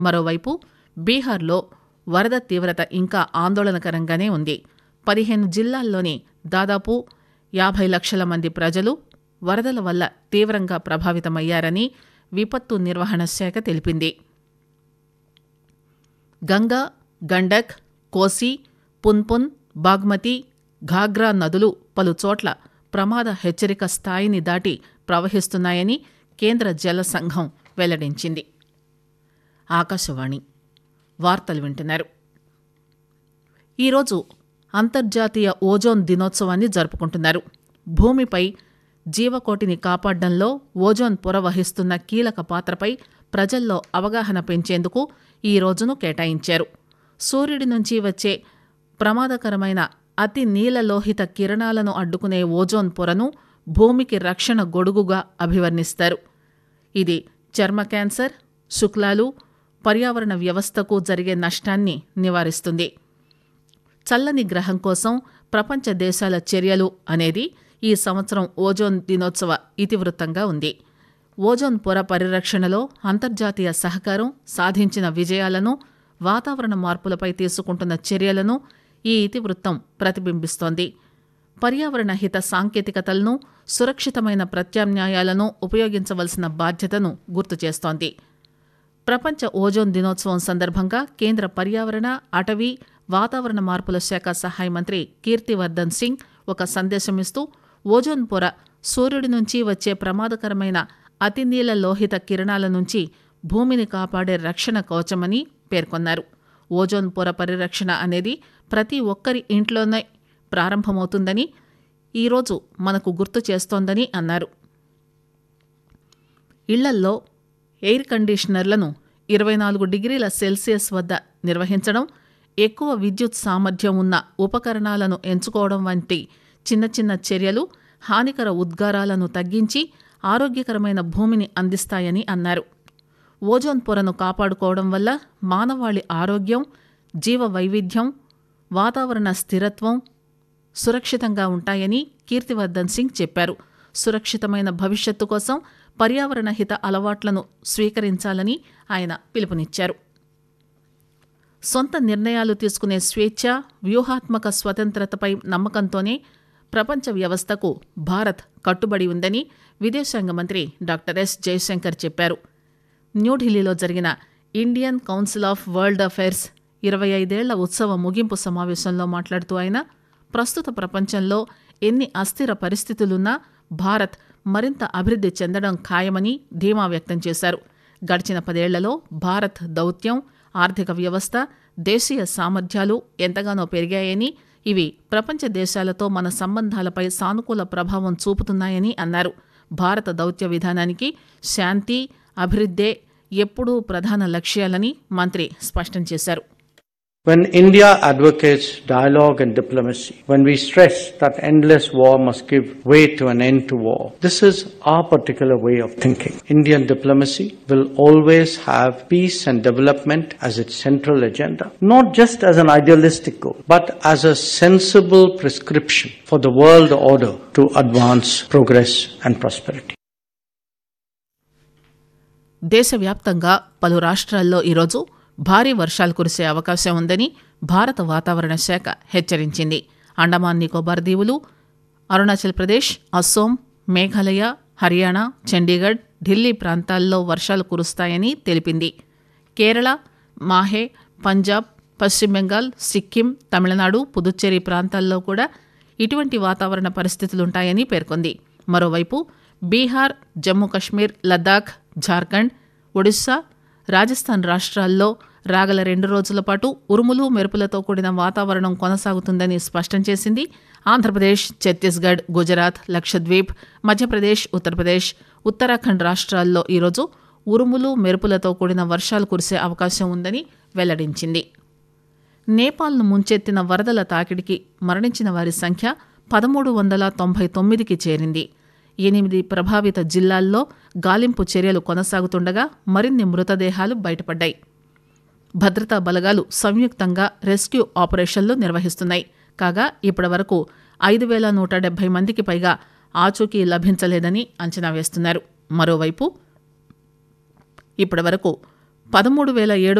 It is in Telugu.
మరోవైపు బీహార్లో వరద తీవ్రత ఇంకా ఆందోళనకరంగానే ఉంది పదిహేను జిల్లాల్లోని దాదాపు యాభై లక్షల మంది ప్రజలు వరదల వల్ల తీవ్రంగా ప్రభావితమయ్యారని విపత్తు నిర్వహణ శాఖ తెలిపింది గంగా గండక్ కోసి పున్పున్ బాగ్మతి ఘాగ్రా నదులు పలు చోట్ల ప్రమాద హెచ్చరిక స్థాయిని దాటి ప్రవహిస్తున్నాయని కేంద్ర జల సంఘం వెల్లడించింది ఆకాశవాణి వార్తలు వింటున్నారు ఈరోజు అంతర్జాతీయ ఓజోన్ దినోత్సవాన్ని జరుపుకుంటున్నారు భూమిపై జీవకోటిని కాపాడడంలో ఓజోన్ పొర వహిస్తున్న కీలక పాత్రపై ప్రజల్లో అవగాహన పెంచేందుకు ఈ రోజును కేటాయించారు సూర్యుడి నుంచి వచ్చే ప్రమాదకరమైన అతి నీలలోహిత కిరణాలను అడ్డుకునే ఓజోన్ పొరను భూమికి రక్షణ గొడుగుగా అభివర్ణిస్తారు ఇది చర్మ క్యాన్సర్ శుక్లాలు పర్యావరణ వ్యవస్థకు జరిగే నష్టాన్ని నివారిస్తుంది చల్లని గ్రహం కోసం ప్రపంచ దేశాల చర్యలు అనేది ఈ సంవత్సరం ఓజోన్ దినోత్సవ ఇతివృత్తంగా ఉంది ఓజోన్ పొర పరిరక్షణలో అంతర్జాతీయ సహకారం సాధించిన విజయాలను వాతావరణ మార్పులపై తీసుకుంటున్న చర్యలను ఈ ఇతివృత్తం ప్రతిబింబిస్తోంది పర్యావరణ హిత సాంకేతికతలను సురక్షితమైన ప్రత్యామ్నాయాలను ఉపయోగించవలసిన బాధ్యతను గుర్తు చేస్తోంది ప్రపంచ ఓజోన్ దినోత్సవం సందర్భంగా కేంద్ర పర్యావరణ అటవీ వాతావరణ మార్పుల శాఖ సహాయ మంత్రి కీర్తివర్ధన్ సింగ్ ఒక సందేశం ఇస్తూ ఓజోన్ పొర సూర్యుడి నుంచి వచ్చే ప్రమాదకరమైన అతినీల లోహిత కిరణాల నుంచి భూమిని కాపాడే రక్షణ కవచమని పేర్కొన్నారు ఓజోన్ పొర పరిరక్షణ అనేది ప్రతి ఒక్కరి ఇంట్లోనే ప్రారంభమవుతుందని ఈరోజు మనకు గుర్తు చేస్తోందని అన్నారు ఇళ్లల్లో ఎయిర్ కండిషనర్లను ఇరవై నాలుగు డిగ్రీల సెల్సియస్ వద్ద నిర్వహించడం ఎక్కువ విద్యుత్ సామర్థ్యం ఉన్న ఉపకరణాలను ఎంచుకోవడం వంటి చిన్న చిన్న చర్యలు హానికర ఉద్గారాలను తగ్గించి ఆరోగ్యకరమైన భూమిని అందిస్తాయని అన్నారు ఓజోన్ పొరను కాపాడుకోవడం వల్ల మానవాళి ఆరోగ్యం జీవ వైవిధ్యం వాతావరణ స్థిరత్వం సురక్షితంగా ఉంటాయని కీర్తివర్ధన్ సింగ్ చెప్పారు సురక్షితమైన భవిష్యత్తు కోసం పర్యావరణ హిత అలవాట్లను స్వీకరించాలని ఆయన పిలుపునిచ్చారు సొంత నిర్ణయాలు తీసుకునే స్వేచ్ఛ వ్యూహాత్మక స్వతంత్రతపై నమ్మకంతోనే ప్రపంచ వ్యవస్థకు భారత్ కట్టుబడి ఉందని విదేశాంగ మంత్రి డాక్టర్ ఎస్ జయశంకర్ చెప్పారు న్యూఢిల్లీలో జరిగిన Indian council of world affairs ఇరవై ఐదేళ్ల ఉత్సవ ముగింపు సమావేశంలో మాట్లాడుతూ ఆయన ప్రస్తుత ప్రపంచంలో ఎన్ని అస్థిర పరిస్థితులున్నా భారత్ మరింత అభివృద్ధి చెందడం ఖాయమని ధీమా వ్యక్తం చేశారు గడిచిన పదేళ్లలో భారత్ దౌత్యం ఆర్థిక వ్యవస్థ దేశీయ సామర్థ్యాలు ఎంతగానో పెరిగాయని ఇవి ప్రపంచ దేశాలతో మన సంబంధాలపై సానుకూల ప్రభావం చూపుతున్నాయని అన్నారు భారత దౌత్య విధానానికి శాంతి అభివృద్ధే ఎప్పుడూ ప్రధాన లక్ష్యాలని మంత్రి స్పష్టం చేశారు When India advocates dialogue and diplomacy, when we stress that endless war must give way to an end to war, this is our particular way of thinking. Indian diplomacy will always have peace and development as its central agenda, not just as an idealistic goal, but as a sensible prescription for the world order to advance progress and prosperity. దేశవ్యాప్తంగా పలు రాష్ట్రాల్లో ఈరోజు భారీ వర్షాలు కురిసే అవకాశం ఉందని భారత వాతావరణ శాఖ హెచ్చరించింది అండమాన్ నికోబార్ దీవులు అరుణాచల్ ప్రదేశ్ అస్సోం మేఘాలయ హర్యానా చండీగఢ్ ఢిల్లీ ప్రాంతాల్లో వర్షాలు కురుస్తాయని తెలిపింది కేరళ మాహే పంజాబ్ పశ్చిమ బెంగాల్ సిక్కిం తమిళనాడు పుదుచ్చేరి ప్రాంతాల్లో కూడా ఇటువంటి వాతావరణ పరిస్థితులుంటాయని పేర్కొంది మరోవైపు బీహార్ జమ్మూ కశ్మీర్ లద్దాఖ్ జార్ఖండ్ ఒడిశా రాజస్థాన్ రాష్ట్రాల్లో రాగల రెండు రోజుల పాటు ఉరుములు మెరుపులతో కూడిన వాతావరణం కొనసాగుతుందని స్పష్టం చేసింది ఆంధ్రప్రదేశ్ ఛత్తీస్గఢ్ గుజరాత్ లక్షద్వీప్ మధ్యప్రదేశ్ ఉత్తరప్రదేశ్ ఉత్తరాఖండ్ రాష్ట్రాల్లో ఈరోజు ఉరుములు మెరుపులతో కూడిన వర్షాలు కురిసే అవకాశం ఉందని వెల్లడించింది నేపాల్ను ముంచెత్తిన వరదల తాకిడికి మరణించిన వారి సంఖ్య పదమూడు వందల తొంభై తొమ్మిదికి చేరింది ఎనిమిది ప్రభావిత జిల్లాల్లో గాలింపు చర్యలు కొనసాగుతుండగా మరిన్ని మృతదేహాలు బయటపడ్డాయి భద్రతా బలగాలు సంయుక్తంగా రెస్క్యూ ఆపరేషన్లు నిర్వహిస్తున్నాయి కాగా ఇప్పటివరకు ఐదు వేల నూట డెబ్బై మందికి పైగా ఆచూకీ లభించలేదని అంచనా వేస్తున్నారు మరోవైపు ఇప్పటివరకు పదమూడు వేల ఏడు